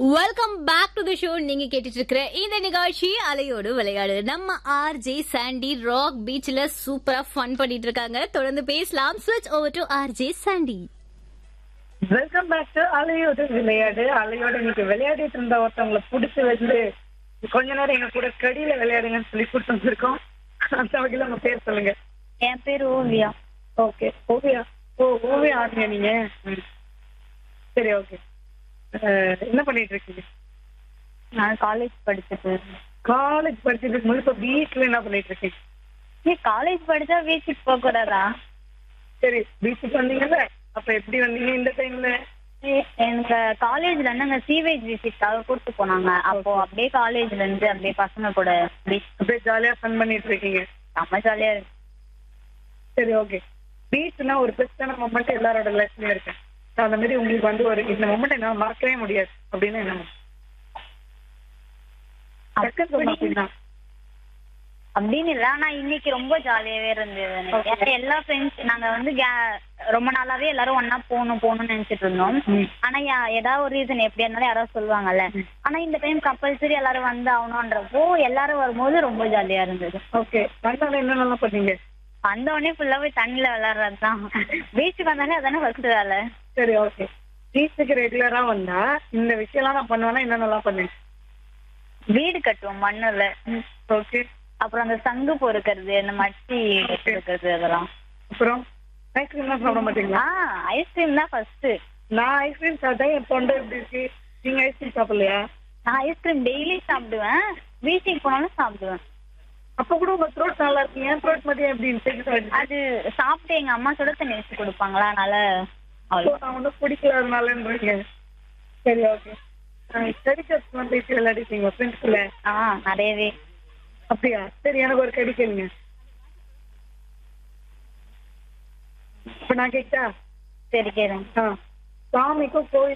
Welcome back to the show நீங்க கேட்டுட்டு இருக்கிற இந்த நிகழ்ச்சி அலையோடு விளையாடு நம்ம ஆர் ஜே சாண்டி ராக் பீச்ல சூப்பரா ஃபன் பண்ணிட்டு இருக்காங்க தொடர்ந்து பேசலாம் ஸ்விட்ச் over to R J Sandy welcome back to அலையோடு விளையாடு அலையோடு இன்னைக்கு விளையாடிட்டு இருந்த ஒருத்தவங்களை பிடிச்சி வந்து கொஞ்ச நேரம் எங்க கூட கடியில விளையாடுங்கன்னு சொல்லி கூட்டு வந்திருக்கோம் அந்த வகையில உங்க பேர் சொல்லுங்க என் பேர் ஓவியா ஓகே ஓவியா ஓ ஓவியா ஆடுங்க நீங்க ம். சரி ஓகே என்ன பண்ணிட்டு இருக்கீங்க நான் காலேஜ் படிச்சுட்டு காலேஜ் படிச்சுட்டு இருக்கும்போது இப்ப வீட்டுல என்ன பண்ணிட்டு இருக்கீங்க நீ காலேஜ் படிச்சா பீச்சுக்கு போக கூடாதா சரி பீச்சுக்கு வந்தீங்கல்ல அப்ப எப்படி வந்தீங்க இந்த டைம்ல எ- எனக்கு காலேஜ்ல இருந்து அங்க சீவேஜ் விசிட்காக கூட்டு போனாங்க அப்போ அப்படியே காலேஜ்ல இருந்து அப்படியே பசங்க கூட பீச் அப்படியே ஜாலியா ஃபன் பண்ணிட்டு இருக்கீங்க செம்ம ஜாலியா இருக்கு சரி ஓகே பீச்னா ஒரு பெஸ்டான மொமெண்ட் எல்லாரோட லைஃப்லயும் இருக்கு So, அந்த மாதிரி உங்களுக்கு வந்து ஒரு இந்த மொமெண்ட் என்னால மறக்கவே முடியாது அப்படின்னு என்ன டக்குன்னு சொன்னா அப்படின்னா. அப்படின்னு இல்ல ஆனா இன்னைக்கு ரொம்ப ஜாலியாவே இருந்தது எனக்கு ஏன்னா எல்லா ஃப்ரெண்ட்ஸ் நாங்க வந்து ga- ரொம்ப நாளாவே எல்லாரும் ஒண்ணா போகணும் போகணும்னு நினைச்சிட்டு இருந்தோம் ம். ஆனா யா- ஏதாவது ஒரு ரீசன் எப்படியா இருந்தாலும் யாராவது சொல்லுவாங்கல்ல ஆனா இந்த டைம் கம்பல்சரி எல்லாரும் வந்து ஆகணும்ன்றப்போ எல்லாரும் வரும்போது ரொம்ப ஜாலியா இருந்தது ஓகே வந்தாலும் என்னென்னலாம் பண்ணீங்க வந்த உடனே ஃபுல்லா போய் தண்ணில விளையாடுறது தான் பீச்சுக்கு வந்தாலே அதானே ஃபர்ஸ்ட் வேலை சரி ஓகே பீச்சுக்கு ரெகுலரா வந்தா இந்த விஷயம்லாம் நான் பண்ணுவேன்னா என்னென்னலாம் பண்ணேன் வீடு கட்டுவோம் மண்ணுல ஓகே அப்புறம் அந்த சங்கு பொறுக்கிறது அந்த மட்டி பொறுக்கிறது அதெல்லாம் அப்புறம் ஐஸ்கிரீம்லாம் சாப்பிட மாட்டீங்களா ஆ ஐஸ்கிரீம் தான் ஃபர்ஸ்ட் நான் ஐஸ்கிரீம் சாப்பிட்டேன் என் தொண்டை எப்படி இருக்கு நீங்க ஐஸ்கிரீம் சாப்பிடலையா நான் ஐஸ்கிரீம் டெய்லி சாப்பிடுவேன் பீச்சுக்கு போனாலும் சாப்பிடுவேன் அப்ப கூட உங்க த்ரோட் நல்லா இருக்கு என் த்ரோட் மட்டும் எப்படி இன்ஃபெக்ட் அது சாப்பிட்டு எங்க அம்மா சுட தண்ணி வச்சு கொடுப்பாங்களா அதனால அவ்வளவு நான் ஒன்றும் பிடிக்கலாதனாலன்றீங்க சரி ஓகே ஸ்டடி கட்ஸ்லாம் பேசி விளையாடிட்டீங்க ஃப்ரெண்ட்ஸ்ல ஆ நிறையவே அப்படியா சரி எனக்கு ஒரு கடி கேளுங்க இப்ப நான் கேட்டா சரி கேளுங்க ஆ சாமிக்கும் கோயில்